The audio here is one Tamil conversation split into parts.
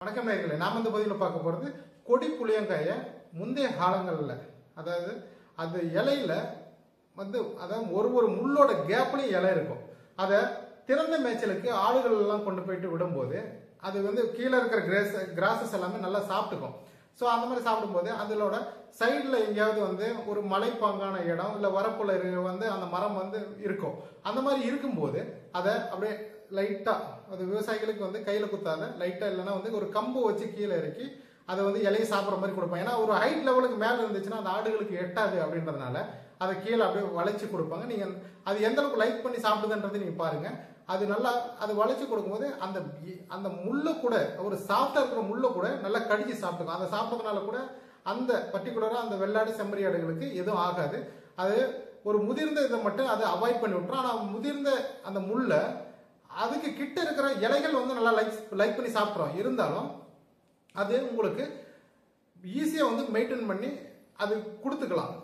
வணக்கம் நேர்களே நாம் இந்த பதிவில் பார்க்க போகிறது கொடி புளியங்காயை முந்தைய காலங்களில் அதாவது அது இலையில வந்து அதாவது ஒரு ஒரு முள்ளோட கேப்லையும் இலை இருக்கும் அதை திறந்த மேய்ச்சலுக்கு ஆடுகள் எல்லாம் கொண்டு போயிட்டு விடும்போது அது வந்து கீழே இருக்கிற கிரேஸ் கிராசஸ் எல்லாமே நல்லா சாப்பிட்டுக்கும் ஸோ அந்த மாதிரி சாப்பிடும்போது அதோட சைடில் எங்கேயாவது வந்து ஒரு மலைப்பாங்கான இடம் இல்லை வரப்புல இரு- வந்து அந்த மரம் வந்து இருக்கும் அந்த மாதிரி இருக்கும்போது அதை அப்படியே லைட்டாக அது விவசாயிகளுக்கு வந்து கையில் குத்தாத லைட்டாக இல்லைன்னா வந்து ஒரு கம்பு வச்சு கீழே இறக்கி அதை வந்து இலையை சாப்பிட்ற மாதிரி கொடுப்பாங்க ஏன்னா ஒரு ஹைட் லெவலுக்கு மேலே இருந்துச்சுன்னா அந்த ஆடுகளுக்கு எட்டாது அப்படின்றதுனால அதை கீழே அப்படியே வளைச்சு கொடுப்பாங்க நீங்கள் அது எந்த அளவுக்கு லைக் பண்ணி சாப்பிடுதுன்றது நீங்கள் பாருங்க அது நல்லா அது வளைச்சு கொடுக்கும்போது அந்த இ- அந்த முள்ளை கூட ஒரு சாஃப்டாக இருக்கிற முள்ளை கூட நல்லா கடிச்சு சாப்பிட்டுக்கும் அதை சாப்பிட்டதுனால கூட அந்த பர்டிகுலராக அந்த வெள்ளாடு செம்மறி ஆடுகளுக்கு எதுவும் ஆகாது அது ஒரு முதிர்ந்த இதை மட்டும் அதை அவாய்ட் பண்ணி விட்டுரும் ஆனால் முதிர்ந்த அந்த முள்ளை அதுக்கு கிட்ட இருக்கிற இலைகள் வந்து நல்லா லைக் லைக் பண்ணி சாப்பிட்றோம் இருந்தாலும் அது உங்களுக்கு ஈஸியாக வந்து மெயின்டைன் பண்ணி அது கொடுத்துக்கலாம்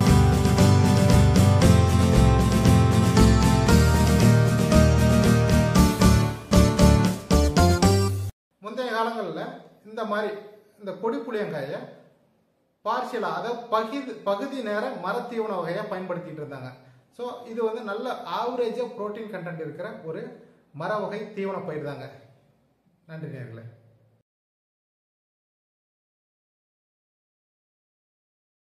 முந்தைய காலங்களில் இந்த மாதிரி இந்த கொடி புளியங்காயை பார்ஷியலாக அதாவது பகுதி பகுதி நேர மரத்தீவன வகையாக பயன்படுத்திட்டு இருந்தாங்க ஸோ இது வந்து நல்ல ஆவரேஜாக புரோட்டீன் கண்டென்ட் இருக்கிற ஒரு மர வகை தீவன பயிர் தாங்க நன்றி நேர்களே